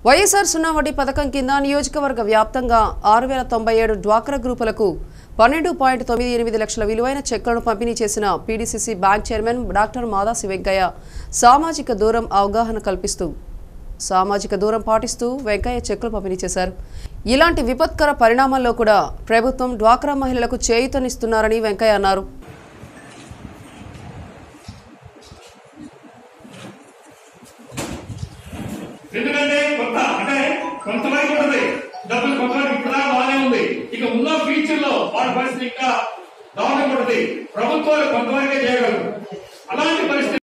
వైఎస్ఆర్ సున్నా వడ్డీ పథకం కింద నియోజకవర్గ వ్యాప్తంగా ఆరు వేల తొంభై ఏడు డ్వాక్రా గ్రూపులకు పన్నెండు పాయింట్ తొమ్మిది ఎనిమిది లక్షల విలువైన చెక్కులను పంపిణీ చేసిన PDCC bank chairman doctor Madasi Venkaiah సామాజిక దూరం అవగాహన కల్పిస్తూ సామాజిక దూరం పాటిస్తూ వెంకయ్య చెక్కులు పంపిణీ చేశారు ఇలాంటి విపత్కర పరిణామాల్లో కూడా ప్రభుత్వం డ్వాక్రా మహిళలకు చేయూతనిస్తున్నారని వెంకయ్య అన్నారు ఎందుకంటే కొత్త అంటే కొంతవరకు ఉంటుంది డబ్బులు కొంతవరకు ఇప్పుడు బాగానే ఉంది ఇక ఉన్న ఫ్యూచర్ లో వాడి పరిస్థితి ఇంకా దారుణంగా ఉంటుంది ప్రభుత్వాలు కొంతవరకే చేయగలరు అలాంటి పరిస్థితి